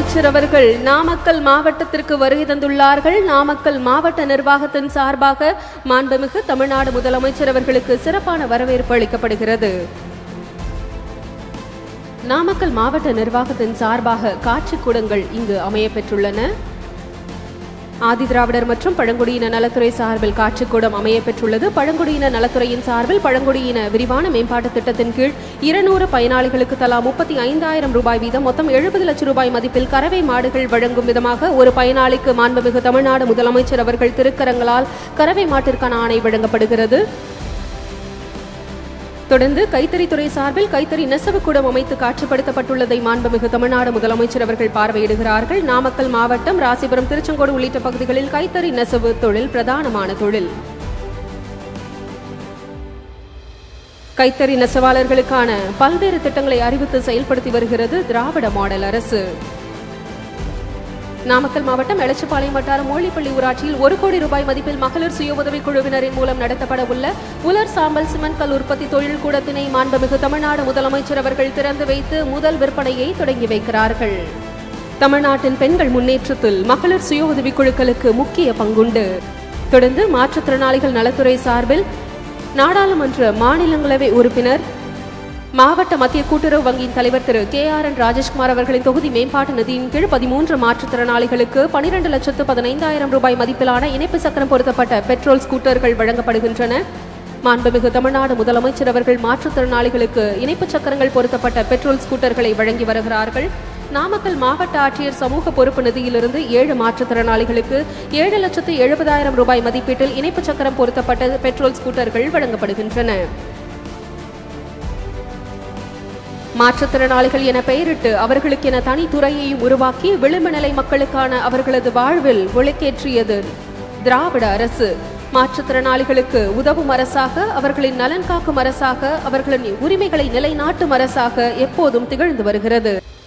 முதலமைச்சர் அவர்கள் நாமக்கல் மாவட்டத்திற்கு வருகை தந்துள்ளார்கள் நாமக்கல் மாவட்ட நிர்வாகத்தின் சார்பாக மாண்புமிகு தமிழ்நாடு முதலமைச்சர் அவர்களுக்கு சிறப்பான வரவேற்பு அளிக்கப்படுகிறது நாமக்கல் மாவட்ட நிர்வாகத்தின் சார்பாக காட்சிக்கூடங்கள் இங்கு அமைய பெற்றுள்ளன ஆதிதிராவிடர் மற்றும் பழங்குடியின நலத்துறை சார்பில் காட்சிக்கூடம் அமைய பெற்றுள்ளது பழங்குடியின நலத்துறையின் சார்பில் பழங்குடியின விரிவான மேம்பாட்டுத் திட்டத்தின் கீழ் இருநூறு பயனாளிகளுக்கு தலா முப்பத்தி ஐந்தாயிரம் ரூபாய் வீதம் மொத்தம் எழுபது லட்சம் ரூபாய் மதிப்பில் கறவை மாடுகள் வழங்கும் விதமாக ஒரு பயனாளிக்கு மாண்புமிகு தமிழ்நாடு முதலமைச்சர் அவர்கள் திருக்கரங்களால் கறவை மாட்டிற்கான ஆணை வழங்கப்படுகிறது தொடர்ந்து கைத்தறித்துறை சார்பில் கைத்தறி நெசவு கூடம் அமைத்து காட்சிப்படுத்தப்பட்டுள்ளதை மாண்புமிகு தமிழ்நாடு முதலமைச்சர் அவர்கள் பார்வையிடுகிறார்கள் நாமக்கல் மாவட்டம் ராசிபுரம் திருச்செங்கோடு உள்ளிட்ட பகுதிகளில் கைத்தறி நெசவு தொழில் பிரதானமான தொழில் கைத்தறி நெசவாளர்களுக்கான பல்வேறு திட்டங்களை அறிவித்து செயல்படுத்தி வருகிறது திராவிட மாடல் அரசு நாமக்கல் மாவட்டம் எலச்சிபாளையம் வட்டாரம் ஓழிப்பள்ளி ஊராட்சியில் ஒரு கோடி ரூபாய் மதிப்பில் மகளிர் சுய உதவிக் குழுவினரின் மூலம் நடத்தப்பட உள்ள உலர் சாம்பல் சிமெண்ட் கல் உற்பத்தி தொழில் கூடத்தினை மாண்புமிகு தமிழ்நாடு முதலமைச்சர் அவர்கள் திறந்து வைத்து முதல் விற்பனையை தொடங்கி வைக்கிறார்கள் தமிழ்நாட்டின் பெண்கள் முன்னேற்றத்தில் மகளிர் சுய உதவிக் குழுக்களுக்கு முக்கிய பங்குண்டு தொடர்ந்து மாற்றுத்திறனாளிகள் நலத்துறை சார்பில் நாடாளுமன்ற மாநிலங்களவை உறுப்பினர் மாவட்ட மத்திய கூட்டுறவு வங்கியின் தலைவர் திரு கே ஆர் என் ராஜேஷ்குமார் அவர்களின் தொகுதி மேம்பாட்டு நிதியின் கீழ் பதிமூன்று மாற்றுத்திறனாளிகளுக்கு பனிரெண்டு லட்சத்து பதினைந்தாயிரம் ரூபாய் மதிப்பிலான இணைப்பு சக்கரம் பொருத்தப்பட்ட பெட்ரோல் ஸ்கூட்டர்கள் வழங்கப்படுகின்றன மாண்புமிகு தமிழ்நாடு முதலமைச்சர் அவர்கள் மாற்றுத்திறனாளிகளுக்கு இணைப்பு சக்கரங்கள் பொருத்தப்பட்ட பெட்ரோல் ஸ்கூட்டர்களை வழங்கி வருகிறார்கள் நாமக்கல் மாவட்ட ஆட்சியர் சமூக பொறுப்பு நிதியிலிருந்து ஏழு மாற்றுத்திறனாளிகளுக்கு ஏழு லட்சத்து எழுபதாயிரம் ரூபாய் மதிப்பீட்டில் இணைப்பு சக்கரம் பொருத்தப்பட்ட பெட்ரோல் ஸ்கூட்டர்கள் வழங்கப்படுகின்றன மாற்றுத்திறனாளிகள் என பெயரிட்டு அவர்களுக்கென தனித்துறையையும் உருவாக்கி விளிம்பு நிலை மக்களுக்கான அவர்களது வாழ்வில் விளக்கேற்றியது திராவிட அரசு மாற்றுத்திறனாளிகளுக்கு உதவும் அரசாக அவர்களின் நலன் காக்கும் அரசாக அவர்களின் உரிமைகளை நிலைநாட்டும் அரசாக எப்போதும் திகழ்ந்து வருகிறது